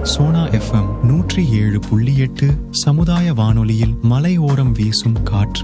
Sona FM நூற்றி ஏழு புள்ளி எட்டு சமுதாய வானொலியில் மலையோரம் வீசும் காற்று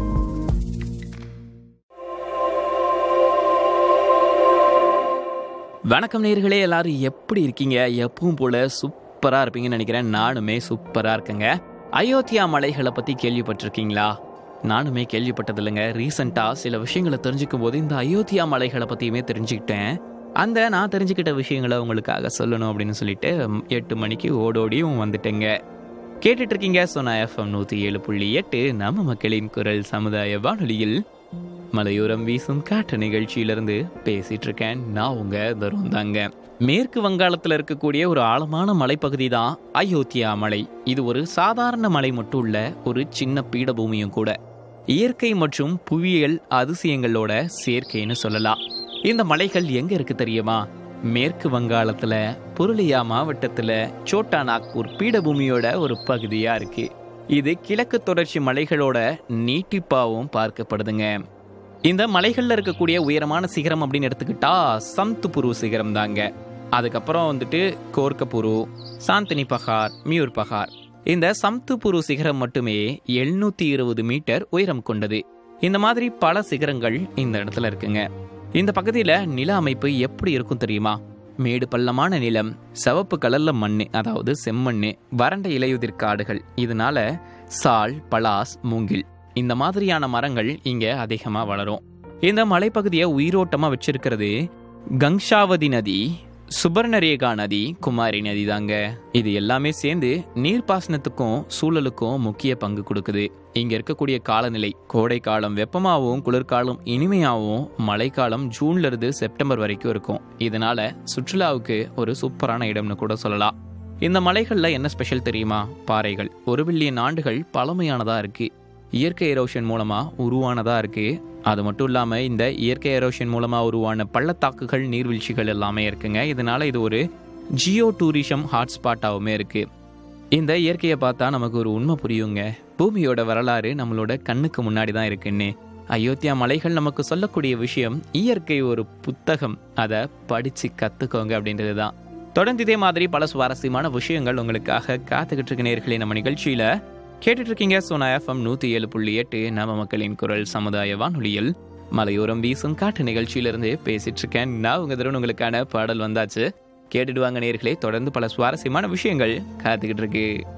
வணக்கம் நேர்களே எல்லாரும் எப்படி இருக்கீங்க எப்பவும் போல சூப்பரா இருப்பீங்கன்னு நினைக்கிறேன் நானுமே சூப்பரா இருக்கேங்க அயோத்தியா மலைகளை பத்தி கேள்விப்பட்டிருக்கீங்களா நானுமே கேள்விப்பட்டது இல்லைங்க ரீசெண்டா சில விஷயங்களை தெரிஞ்சுக்கும் போது இந்த அயோத்தியா மலைகளை பத்தியுமே தெரிஞ்சுக்கிட்டேன் அந்த நான் தெரிஞ்சுக்கிட்ட விஷயங்களை உங்களுக்காக சொல்லணும் அப்படின்னு சொல்லிட்டு ம், எட்டு மணிக்கு ஓடோடியும் வந்துட்டேங்க கேட்டுட்டு இருக்கீங்க சோனா எஃப்எம் நூத்தி ஏழு புள்ளி எட்டு நம்ம மக்களின் குரல் சமுதாய வானொலியில் மலையோரம் வீசும் காற்று நிகழ்ச்சியிலிருந்து பேசிட்டு இருக்கேன் நான் உங்க தருண் தாங்க மேற்கு வங்காளத்தில் இருக்கக்கூடிய ஒரு ஆழமான மலைப்பகுதி தான் அயோத்தியா மலை இது ஒரு சாதாரண மலை மட்டும் இல்ல ஒரு சின்ன பீடபூமியும் கூட இயற்கை மற்றும் புவியியல் அதிசயங்களோட சேர்க்கைன்னு சொல்லலாம் இந்த மலைகள் எங்க இருக்கு தெரியுமா மேற்கு வங்காளத்துல புருலியா மாவட்டத்துல சோட்டா நாக்பூர் பீடபூமியோட ஒரு பகுதியா இருக்கு இது கிழக்கு தொடர்ச்சி மலைகளோட நீட்டிப்பாவும் பார்க்கப்படுதுங்க இந்த மலைகள்ல இருக்கக்கூடிய உயரமான சிகரம் அப்படின்னு எடுத்துக்கிட்டா சம்துபுரு சிகரம் தாங்க அதுக்கப்புறம் வந்துட்டு கோர்க்கபுரு சாந்தினி பகார் மியூர் பகார் இந்த சம்துபுரு சிகரம் மட்டுமே எழுநூத்தி இருபது மீட்டர் உயரம் கொண்டது இந்த மாதிரி பல சிகரங்கள் இந்த இடத்துல இருக்குங்க இந்த பகுதியில நில அமைப்பு எப்படி இருக்கும் தெரியுமா மேடு பள்ளமான நிலம் சிவப்பு கலர்ல மண்ணு அதாவது செம்மண்ணு வறண்ட இலையுதிர் காடுகள் இதனால சால் பலாஸ் மூங்கில் இந்த மாதிரியான மரங்கள் இங்க அதிகமா வளரும் இந்த மலைப்பகுதியை உயிரோட்டமா வச்சிருக்கிறது கங்ஷாவதி நதி சுபர்ணரேகா நதி குமாரி நதி தாங்க இது எல்லாமே சேர்ந்து நீர்ப்பாசனத்துக்கும் சூழலுக்கும் முக்கிய பங்கு கொடுக்குது இங்க இருக்கக்கூடிய காலநிலை கோடை காலம் வெப்பமாகவும் குளிர்காலம் இனிமையாகவும் மழைக்காலம் ஜூன்ல இருந்து செப்டம்பர் வரைக்கும் இருக்கும் இதனால சுற்றுலாவுக்கு ஒரு சூப்பரான இடம்னு கூட சொல்லலாம் இந்த மலைகள்ல என்ன ஸ்பெஷல் தெரியுமா பாறைகள் ஒரு பில்லியன் ஆண்டுகள் பழமையானதா இருக்கு இயற்கை எரோஷன் மூலமா உருவானதா இருக்கு அது மட்டும் இல்லாம இந்த இயற்கை எரோஷன் மூலமா உருவான பள்ளத்தாக்குகள் நீர்வீழ்ச்சிகள் எல்லாமே இருக்குங்க இதனால இது ஒரு ஜியோ டூரிசம் ஹாட்ஸ்பாட்டாவுமே இருக்கு இந்த இயற்கையை பார்த்தா நமக்கு ஒரு உண்மை புரியுங்க பூமியோட வரலாறு நம்மளோட கண்ணுக்கு முன்னாடி தான் இருக்குன்னு அயோத்தியா மலைகள் நமக்கு சொல்லக்கூடிய விஷயம் இயற்கை ஒரு புத்தகம் அதை படிச்சு கத்துக்கோங்க அப்படின்றது தான் தொடர்ந்து இதே மாதிரி பல சுவாரஸ்யமான விஷயங்கள் உங்களுக்காக காத்துக்கிட்டு இருக்க நேர்களே நம்ம நிகழ்ச்சியில கேட்டுட்டு இருக்கீங்க சோனா எஃப்எம் நூத்தி ஏழு புள்ளி எட்டு நம்ம மக்களின் குரல் சமுதாய வானொலியில் மலையோரம் வீசும் காட்டு நிகழ்ச்சியிலிருந்து பேசிட்டு இருக்கேன் நான் உங்க தருண் உங்களுக்கான பாடல் வந்தாச்சு கேட்டுடுவாங்க நேர்களே தொடர்ந்து பல சுவாரஸ்யமான விஷயங்கள் காத்துக்கிட்டு இருக்கு